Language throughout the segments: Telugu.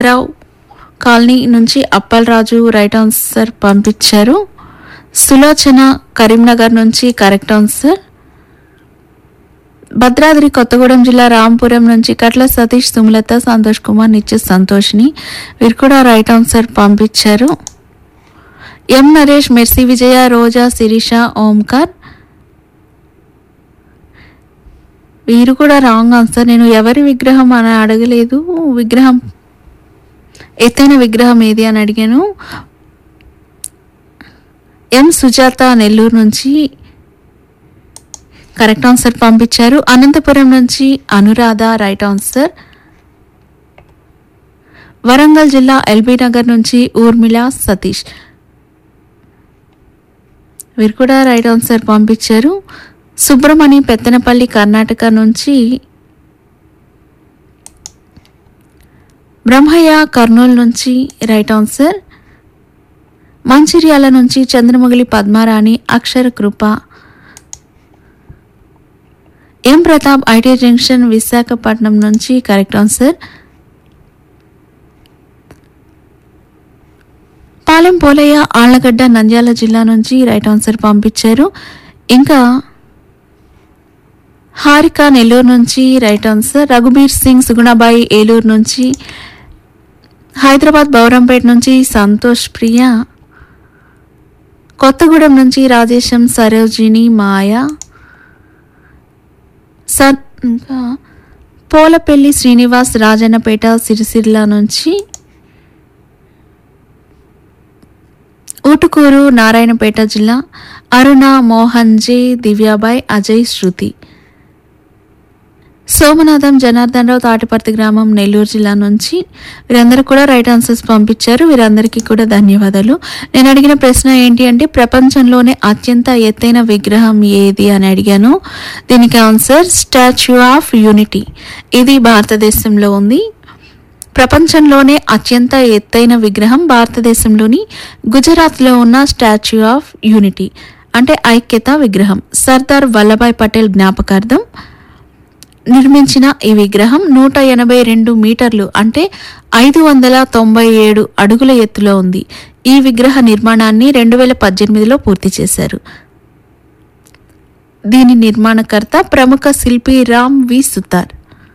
వెంకట్రావు కాలనీ నుంచి అప్పలరాజు రైట్ ఆన్సర్ పంపించారు సులోచన కరీంనగర్ నుంచి కరెక్ట్ ఆన్సర్ భద్రాద్రి కొత్తగూడెం జిల్లా రాంపురం నుంచి కట్ల సతీష్ సుమలత సంతోష్ కుమార్ నిత్య సంతోష్ని వీరు కూడా రైట్ ఆన్సర్ పంపించారు ఎం నరేష్ మెర్సీ విజయ రోజా శిరీష ఓంకార్ వీరు కూడా రాంగ్ ఆన్సర్ నేను ఎవరి విగ్రహం అని అడగలేదు విగ్రహం ఎత్తైన విగ్రహం ఏది అని అడిగాను ఎం సుజాత నెల్లూరు నుంచి కరెక్ట్ ఆన్సర్ పంపించారు అనంతపురం నుంచి అనురాధ రైట్ ఆన్సర్ వరంగల్ జిల్లా ఎల్బీ నగర్ నుంచి ఊర్మిళ సతీష్ వీరు కూడా రైట్ ఆన్సర్ పంపించారు సుబ్రమణి పెత్తనపల్లి కర్ణాటక నుంచి బ్రహ్మయ్య కర్నూలు నుంచి రైట్ ఆన్సర్ మంచిర్యాల నుంచి Chandramouli Padmarani Akshara Krupa M Pratap IT junction Visakhapatnam నుంచి కరెక్ట్ ఆన్సర్ పాలెం పోలయ్య ఆళ్లగడ్డ నంద్యాల జిల్లా నుంచి రైట్ ఆన్సర్ పంపించారు ఇంకా హారిక నెల్లూరు నుంచి రైట్ ఆన్సర్ రఘుబీర్ సింగ్ సుగుణాబాయి ఏలూరు నుంచి హైదరాబాద్ బౌరంపేట నుంచి సంతోష్ ప్రియ కొత్తగూడెం నుంచి రాజేశం సరోజిని మాయ సర్ ఇంకా పోలపల్లి శ్రీనివాస్ రాజన్నపేట సిరిసిల్ల నుంచి ఊటుకూరు నారాయణపేట జిల్లా అరుణ మోహన్ జే దివ్యాబాయ్ అజయ్ శృతి సోమనాథం జనార్దన్ రావు తాటిపర్తి గ్రామం నెల్లూరు జిల్లా నుంచి వీరందరూ కూడా రైట్ ఆన్సర్స్ పంపించారు వీరందరికీ కూడా ధన్యవాదాలు నేను అడిగిన ప్రశ్న ఏంటి అంటే ప్రపంచంలోనే అత్యంత ఎత్తైన విగ్రహం ఏది అని అడిగాను దీనికి ఆన్సర్ స్టాచ్యూ ఆఫ్ యూనిటీ ఇది భారతదేశంలో ఉంది ప్రపంచంలోనే అత్యంత ఎత్తైన విగ్రహం భారతదేశంలోని గుజరాత్లో ఉన్న స్టాచ్యూ ఆఫ్ యూనిటీ అంటే ఐక్యత విగ్రహం సర్దార్ వల్లభాయ్ పటేల్ జ్ఞాపకార్థం నిర్మించిన ఈ విగ్రహం నూట ఎనభై రెండు మీటర్లు అంటే ఐదు వందల తొంభై ఏడు అడుగుల ఎత్తులో ఉంది ఈ విగ్రహ నిర్మాణాన్ని రెండు వేల పద్దెనిమిదిలో పూర్తి చేశారు దీని నిర్మాణకర్త ప్రముఖ శిల్పి రామ్ వి సుతార్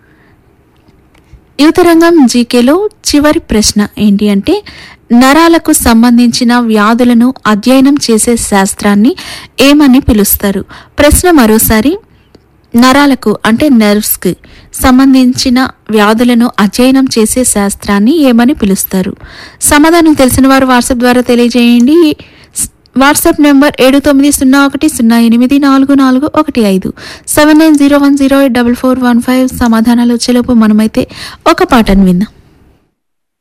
యువతరంగం జీకేలో చివరి ప్రశ్న ఏంటి అంటే నరాలకు సంబంధించిన వ్యాధులను అధ్యయనం చేసే శాస్త్రాన్ని ఏమని పిలుస్తారు ప్రశ్న మరోసారి నరాలకు అంటే నర్వ్స్కి సంబంధించిన వ్యాధులను అధ్యయనం చేసే శాస్త్రాన్ని ఏమని పిలుస్తారు సమాధానం తెలిసిన వారు వాట్సాప్ ద్వారా తెలియజేయండి వాట్సాప్ నెంబర్ ఏడు తొమ్మిది సున్నా ఒకటి సున్నా ఎనిమిది నాలుగు నాలుగు ఒకటి ఐదు seven nine zero one zero eight double four one five సమాధానాలు వచ్చేలోపు మనమైతే ఒక పాటను విందాం